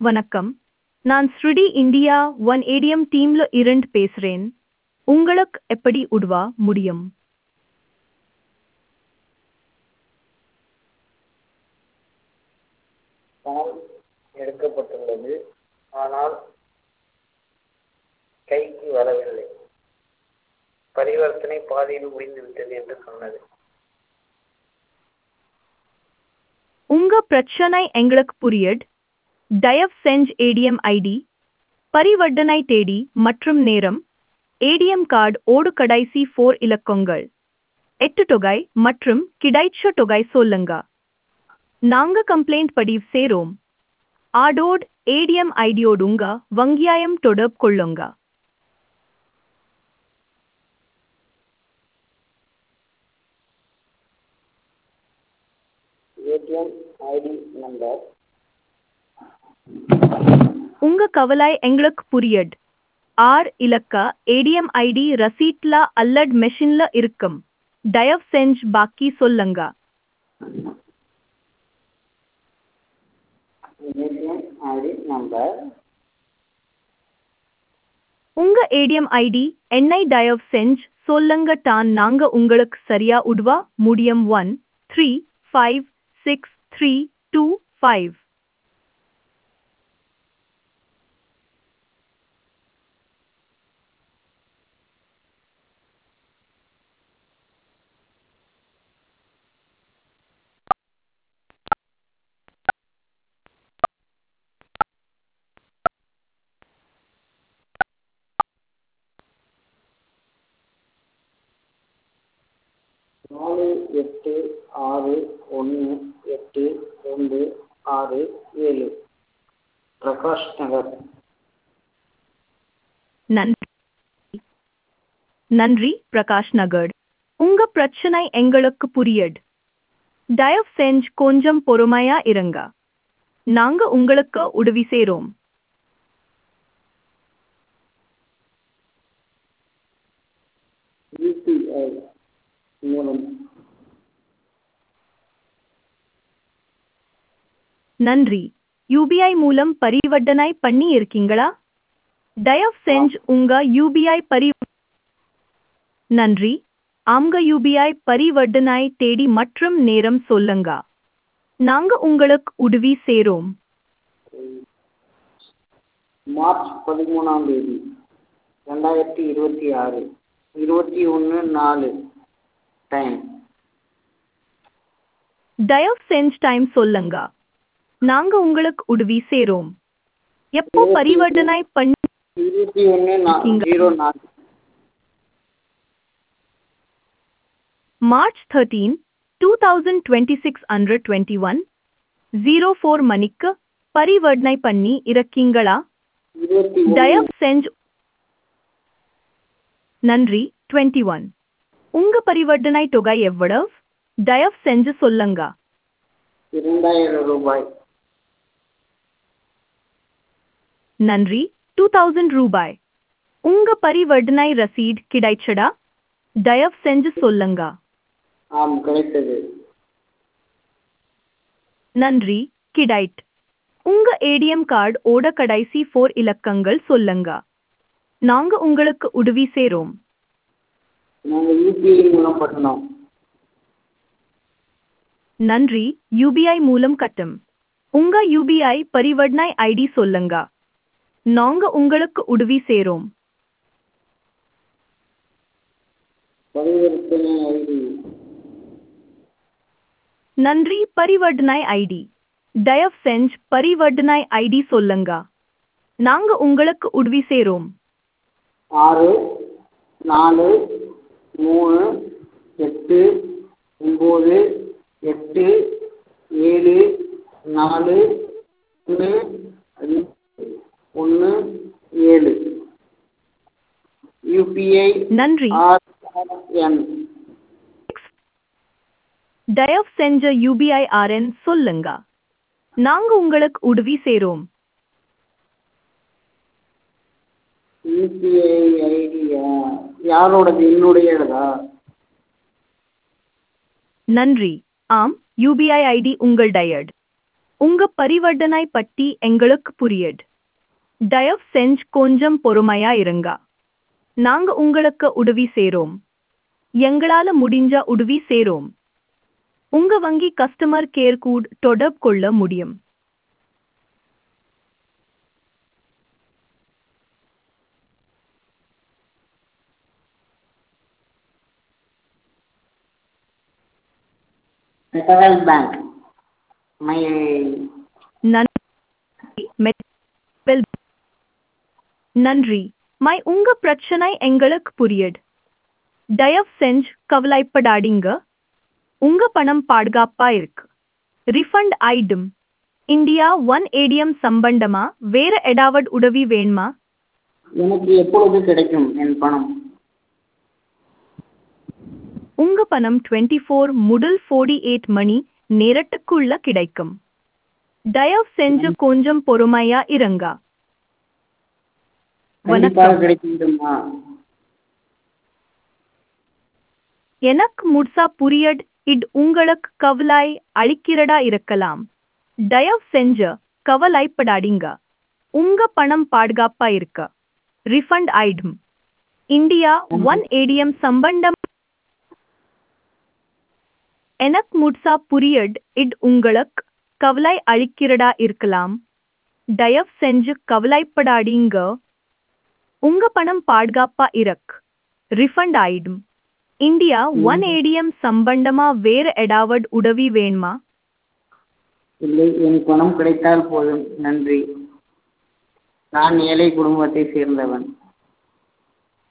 வணக்கம் நான் ஸ்ருடி இந்தியா ஒன் ஏடிஎம் டீம்ல இருந்து பேசுறேன் உங்களுக்கு எப்படி உதவ முடியும் பணம் எடுக்கப்பட்டுள்ளது ஆனால் கைக்கு வரவில்லை பரிவர்த்தனை பாதியில் முடிந்துவிட்டது என்று சொன்னது உங்க பிரச்சனை எங்களுக்கு புரியுது தயவு செஞ்சு ஏடிஎம் ஐடி பரிவர்த்தனை தேதி மற்றும் நேரம் ஏடிஎம் கார்டு ஓடு கடைசி ஃபோர் இலக்கங்கள் எட்டு தொகை மற்றும் கிடைச்ச தொகை சொல்லுங்க நாங்க கம்ப்ளைண்ட் பதிவு சேரோம் ஆடோட் ஏடிஎம் ஐடியோடு உங்க வங்கியாயம் தொடர்பு கொள்ளுங்க ஏடிஎம் ஐடி நம்பர் உங்க கவலை எங்களுக்கு புரியுது ஆர் இலக்க ஏடிஎம் ஐடி ரசீட்ல அல்லட் மெஷின்ல இருக்கும் தயவு செஞ்சு பாக்கி சொல்லுங்க ஏடிஎம் ஐடி நம்பர் உங்க ஏடிஎம் ஐடி என்னை தயவு செஞ்சு சொல்லுங்க தான் நாங்க உங்களுக்கு சரியா உதவ முடியும் one three five six three two five நாலு எட்டு ஆறு ஒன்று எட்டு ரெண்டு ஆறு ஏழு பிரகாஷ் நகர் நன்றி நன்றி பிரகாஷ் நகர் உங்க பிரச்சனை எங்களுக்கு புரியுது தயவு செஞ்சு கொஞ்சம் பொறுமையா இருங்க நாங்க உங்களுக்கு உதவி செய்றோம் யூபிஐ மூலம் நன்றி யூபிஐ மூலம் பரிவர்த்தனை பண்ணி இருக்கீங்களா தயவு செஞ்சு உங்க யூபிஐ பரி நன்றி ஆம்க யூபிஐ பரிவர்த்தனை தேடி மற்றும் நேரம் சொல்லுங்க நாங்க உங்களுக்கு உதவி செய்றோம் மார்ச் பதிமூணாம் தேதி ரெண்டாயிரத்தி இருபத்தி ஆறு இருபத்தி ஒன்று நாலு டைம் தயவு செஞ்சு டைம் சொல்லுங்க நாங்க உங்களுக்கு உதவி செய்றோம் எப்போ பரிவர்த்தனை பண்ணி இருபத்தி ஒன்று இருக்கீங்க. ஜீரோ நாலு March thirteen two thousand twenty six hundred twenty one zero four மணிக்கு பரிவர்த்தனை பண்ணி இருக்கீங்களா இருபத்தி தயவு செஞ்சு நன்றி டுவெண்ட்டி ஒன் உங்க பரிவர்த்தனை தொகை எவ்வளவு தயவு செஞ்சு சொல்லுங்க இரண்டாயிரம் ரூபாய் நன்றி டூ தௌசண்ட் ரூபாய் உங்க பரிவர்த்தனை ரசீட் கிடைச்சடா தயவு செஞ்சு சொல்லுங்க ஆம் கிடைத்தது நன்றி கிடைட் உங்க ஏடிஎம் கார்டு ஓட கடைசி ஃபோர் இலக்கங்கள் சொல்லுங்க நாங்க உங்களுக்கு உதவி செய்றோம் நாங்கள் யூபிஐ மூலம் பண்ணோம் நன்றி யூபிஐ மூலம் கட்டும் உங்க யூபிஐ பரிவர்த்தனை ஐடி சொல்லுங்க நாங்க உங்களுக்கு உதவி செய்றோம் பரிவர்த்தனை ஐடி நன்றி பரிவர்த்தனை ஐடி தயவு செஞ்சு பரிவர்த்தனை ஐடி சொல்லுங்க நாங்க உங்களுக்கு உதவி செய்றோம் ஆறு நாலு மூணு எட்டு ஒம்பது எட்டு ஏழு நாலு ஒன்று அஞ்சு ஒன்று ஏழு யூபிஐ நன்றி ஆர்என் தயவு செஞ்ச யூபிஐ ஆர்என் சொல்லுங்க நாங்க உங்களுக்கு உதவி செய்றோம் யூபிஐ ஐடியா யாரோடது என்னுடையதா நன்றி ஆம் யூபிஐ ஐடி உங்கள் டயர்ட் உங்க பரிவர்த்தனை பற்றி எங்களுக்கு புரியுது தயவு செஞ்சு கொஞ்சம் பொறுமையா இருங்க நாங்க உங்களுக்கு உதவி செய்றோம் எங்களால முடிஞ்ச உதவி செய்றோம் உங்க வங்கி கஸ்டமர் கேர் கூட தொடர்பு கொள்ள முடியும் ஃபெடரல் பேங்க் மை நன்றி மெ- வெல்- நன்றி மை உங்க பிரச்சனை எங்களுக்கு புரியுது தயவு செஞ்சு கவலைப்படாதீங்க உங்க பணம் பாதுகாப்பா இருக்கு ரிஃபண்ட் ஆயிடும் இந்தியா ஒன் ஏடிஎம் சம்பந்தமா வேற ஏதாவது உதவி வேணுமா எனக்கு எப்பொழுது கிடைக்கும் என் பணம் உங்க பணம் டுவெண்ட்டி ஃபோர் முதல் ஃபோர்டி எயிட் மணி நேரத்துக்குள்ள கிடைக்கும் தயவு செஞ்சு கொஞ்சம் பொறுமையா இருங்க கண்டிப்பாக கிடைத்துவிடுமா எனக்கு முழுசா புரியட் இது உங்களுக்கு கவலை அளிக்கிறதா இருக்கலாம் தயவு செஞ்சு கவலைப்படாதீங்க உங்க பணம் பாதுகாப்பா இருக்க ரிஃபண்ட் ஆயிடும் இந்தியா ஒன் ஏடிஎம் சம்பந்தம் எனக்கு முழுசா புரியட் இது உங்களுக்கு கவலை அளிக்கிறதா இருக்கலாம் தயவு செஞ்சு கவலைப்படாதீங்க உங்க பணம் பாதுகாப்பா இருக்கு ரிஃபண்ட் ஆயிடும் இந்தியா ஒன் ஏடிஎம் சம்பந்தமா வேற ஏதாவது உதவி வேணுமா இல்லை என் பணம் கிடைத்தால் போதும் நன்றி நான் ஏழை குடும்பத்தை சேர்ந்தவன்